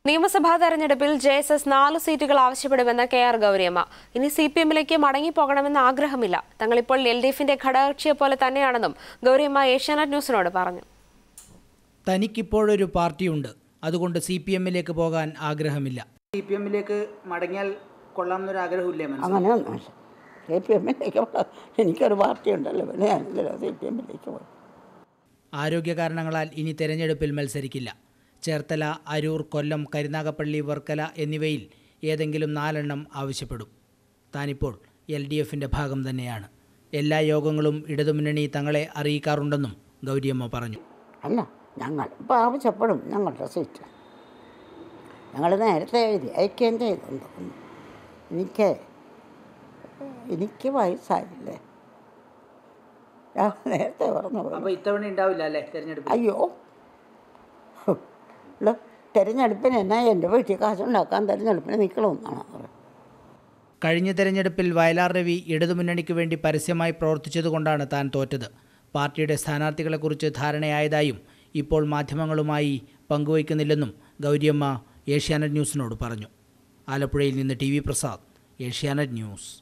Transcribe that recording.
നിയമസഭാ തെരഞ്ഞെടുപ്പിൽ J S S നാല് സീറ്റുകൾ ആവശ്യപ്പെടുമെന്ന് കെ ആർ ഗൗരിയമ്മ ഇനി സി പി എമ്മിലേക്ക് മടങ്ങിപ്പോകണമെന്ന് ആഗ്രഹമില്ല തങ്ങളിപ്പോൾ എൽ ഡി എഫിന്റെ ഘടകകക്ഷിയെ പോലെ തന്നെയാണെന്നും ഗൗരിയമ്മ ഏഷ്യാനെറ്റ് ന്യൂസിനോട് പറഞ്ഞു തനിക്കിപ്പോഴൊരു പാർട്ടിയുണ്ട് അതുകൊണ്ട് സി പി എമ്മിലേക്ക് പോകാൻ ആഗ്രഹമില്ല സി പി എമ്മിലേക്ക് മടങ്ങിയാൽ കൊള്ളാമെന്നൊരു ആഗ്രഹമില്ലേ മനസ്സിൽ അങ്ങനെയൊന്നുമില്ല സി പി എമ്മിലേക്ക് പോകാം എനിക്കൊരു പാർട്ടി ഉണ്ടല്ലോ പിന്നെ ഞാനിതിലോ സി പി എമ്മിലേക്ക് പോകും ആരോഗ്യ കാരണങ്ങളാൽ ഇനി തെരഞ്ഞെടുപ്പിൽ മത്സരിക്കില്ല ചേർത്തല അരൂർ കൊല്ലം കരുനാഗപ്പള്ളി വർക്കല എന്നിവയിൽ ഏതെങ്കിലും നാലെണ്ണം ആവശ്യപ്പെടും താനിപ്പോൾ എൽ ഡി എഫിൻ്റെ ഭാഗം തന്നെയാണ് എല്ലാ യോഗങ്ങളും ഇടതുമുന്നണി തങ്ങളെ അറിയിക്കാറുണ്ടെന്നും ഗൗരിയമ്മ പറഞ്ഞു അല്ല ഞങ്ങൾ ഇപ്പോൾ ആവശ്യപ്പെടും ഞങ്ങളുടെ സീറ്റ് ഞങ്ങൾ നേരത്തെ എഴുതി അയക്കുകയും ചെയ്തെന്ന് തോന്നുന്നു എനിക്ക് എനിക്ക് വയസ്സായില്ലേ ഞാൻ നേരത്തെ പറഞ്ഞു പോയി. അപ്പോൾ ഇത്തവണ ഉണ്ടാവില്ല അല്ലേ തെരഞ്ഞെടുപ്പ് അയ്യോ ഇല്ല തിരഞ്ഞെടുപ്പിന് എന്നാ എൻ്റെ വീട്ടിൽ കാശുണ്ടാക്കാൻ തിരഞ്ഞെടുപ്പിന് നിൽക്കണമെന്നാണ് പറയുന്നത് കഴിഞ്ഞ തെരഞ്ഞെടുപ്പിൽ വയലാർ രവി ഇടതുമുന്നണിക്ക് വേണ്ടി പരസ്യമായി പ്രവർത്തിച്ചതുകൊണ്ടാണ് താൻ തോറ്റത് പാർട്ടിയുടെ സ്ഥാനാർത്ഥികളെക്കുറിച്ച് ധാരണയായതായും ഇപ്പോൾ മാധ്യമങ്ങളുമായി പങ്കുവയ്ക്കുന്നില്ലെന്നും ഗൗരിയമ്മ ഏഷ്യാനെറ്റ് ന്യൂസിനോട് പറഞ്ഞു ആലപ്പുഴയിൽ നിന്ന് T V Prasad Asianet news